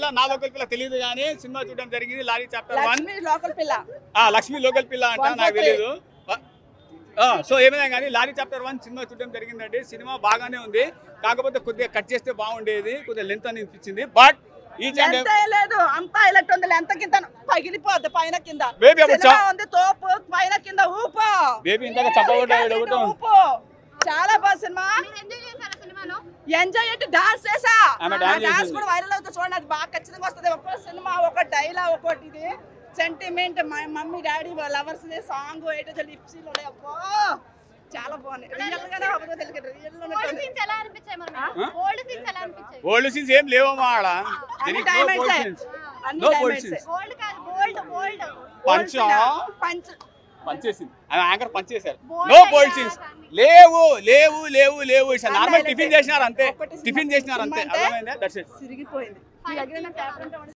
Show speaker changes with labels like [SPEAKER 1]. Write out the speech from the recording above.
[SPEAKER 1] పిల్ల నా లోకల్ పిల్ల తెలియదు కానీ సినిమా చూడడం జరిగింది lorry chapter one
[SPEAKER 2] Lakshmi local పిల్ల
[SPEAKER 1] ఆ లక్ష్మి లోకల్ పిల్ల అంట
[SPEAKER 2] One
[SPEAKER 1] నాకు
[SPEAKER 2] for
[SPEAKER 1] తెలియదు ఆ, సో ఏమైనా కానీ లారీ చాప్టర్ వన్ సినిమా చూడడం జరిగిందండి సినిమా బాగానే ఉంది కాకపోతే కొద్దిగా కట్ చేస్తే బాగుండేది కొద్దిగా లెంత్ అని అనిపించింది బట్ ఈ
[SPEAKER 2] ఎంత లేదు అంతా ఇలాంటి ఉంది ఎంత కింద పగిలిపోద్ది పైన కింద
[SPEAKER 1] Baby, అప్పుడు
[SPEAKER 2] సినిమా
[SPEAKER 1] చా-
[SPEAKER 2] ఉంది తోపు పైన కింద ఊపు
[SPEAKER 1] బేబీ ఇందాక చెప్పబడ్డా
[SPEAKER 2] ఊపు, ఊపు చాలా బాగా సినిమా
[SPEAKER 3] మీరు ఎంజాయ్ చేశారా సినిమాలో
[SPEAKER 2] ఎంజాయ్ అంటే డాన్స్ చేసా
[SPEAKER 1] ఆమె
[SPEAKER 2] ఆ
[SPEAKER 1] dance
[SPEAKER 2] డాన్స్
[SPEAKER 1] చేసింది.
[SPEAKER 2] కూడా వైరల్ అవుతుంది చూడండి అది బాగా ఖచ్చితంగా వస్తుంది ఒక్కో సినిమా ఒక డైలాగ్ ఒకటి ఇది సెంటిమెంట్ మా మమ్మీ డాడీ లవర్స్ సాంగ్ ఏంటో లిప్సీలు ఉన్నాయి అబ్బో చాలా బాగున్నాయి రియల్ గానే అవ్వదో తెలియదు రియల్
[SPEAKER 3] ఓల్డ్ సీన్స్ ఎలా అనిపించాయి మరి ఓల్డ్ సీన్స్ ఎలా అనిపించాయి
[SPEAKER 1] ఓల్డ్ సీన్స్ ఏం లేవమ్మా ఆడ
[SPEAKER 2] అన్ని
[SPEAKER 1] There is no
[SPEAKER 2] diamonds
[SPEAKER 1] old
[SPEAKER 2] a.
[SPEAKER 1] scenes.
[SPEAKER 2] అన్ని
[SPEAKER 1] No old
[SPEAKER 2] diamonds a.
[SPEAKER 1] scenes.
[SPEAKER 3] Old కాదు గోల్డ్ గోల్డ్
[SPEAKER 1] పంచ్
[SPEAKER 2] పంచ్
[SPEAKER 1] పంచేసింది ఆమె యాంకర్ పంచేశారు
[SPEAKER 3] Bold
[SPEAKER 1] నో
[SPEAKER 3] అయ్యా,
[SPEAKER 1] బోల్డ్ సీన్స్
[SPEAKER 3] కానీ.
[SPEAKER 1] లేవు లేవు లేవు లేవు ఇట్స్ నార్మల్
[SPEAKER 2] Undiluted.
[SPEAKER 1] టిఫిన్ చేసినారు అంతే
[SPEAKER 2] ఒకటి
[SPEAKER 1] టిఫిన్
[SPEAKER 2] సినిమా
[SPEAKER 1] చేసినారు అంతే
[SPEAKER 2] అంటే
[SPEAKER 1] అర్థమైందా దట్స్ ఇట్
[SPEAKER 2] సిరిగిపోయింది మీ దగ్గర నా పేపర్ ఉంటే